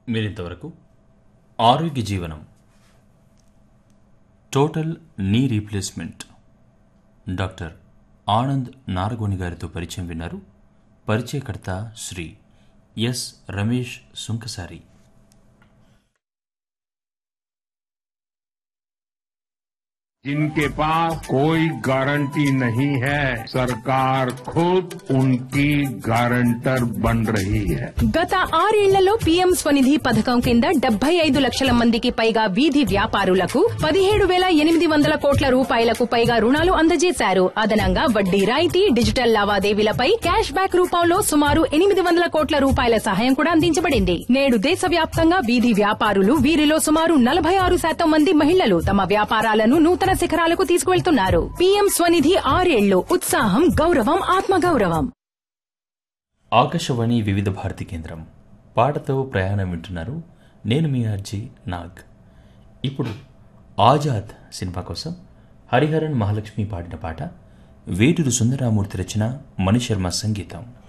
మీరింతవరకు ఆరోగ్య జీవనం total knee replacement doctor Anand నారగోని గారితో పరిచయం విన్నారు పరిచయకర్త శ్రీ ఎస్ రమేష్ సుంకసారి जिनके पास कोई गारंटी नहीं है सरकार खुद उनकी गारंटर बन रही है గత ఆరేళ్లలో పీఎం స్వనిధి పథకం కింద డెబ్బై ఐదు లక్షల మందికి పైగా వీధి వ్యాపారులకు పదిహేడు వేల ఎనిమిది వందల కోట్ల రూపాయలకు పైగా రుణాలు అందజేశారు అదనంగా వడ్డీ రాయితీ డిజిటల్ లావాదేవీలపై క్యాష్ బ్యాక్ రూపంలో సుమారు ఎనిమిది వందల కోట్ల రూపాయల సహాయం కూడా అందించబడింది నేడు దేశవ్యాప్తంగా వీధి వ్యాపారులు వీరిలో సుమారు నలభై ఆరు శాతం మంది మహిళలు తమ వ్యాపారాలను నూతన శిఖరాలకు తీసుకువెళ్తున్నారు పీఎం స్వనిధి ఆరేళ్లు ఉత్సాహం గౌరవం ఆత్మగౌరవం ఆకాశవాణి వివిధ భారతి కేంద్రం పాటతో ప్రయాణం వింటున్నారు నేను మీ అర్జీ నాగ్ ఇప్పుడు ఆజాద్ సినిమా కోసం హరిహరన్ మహాలక్ష్మి పాడిన పాట వేటూరు సుందరామూర్తి రచన మణిశర్మ సంగీతం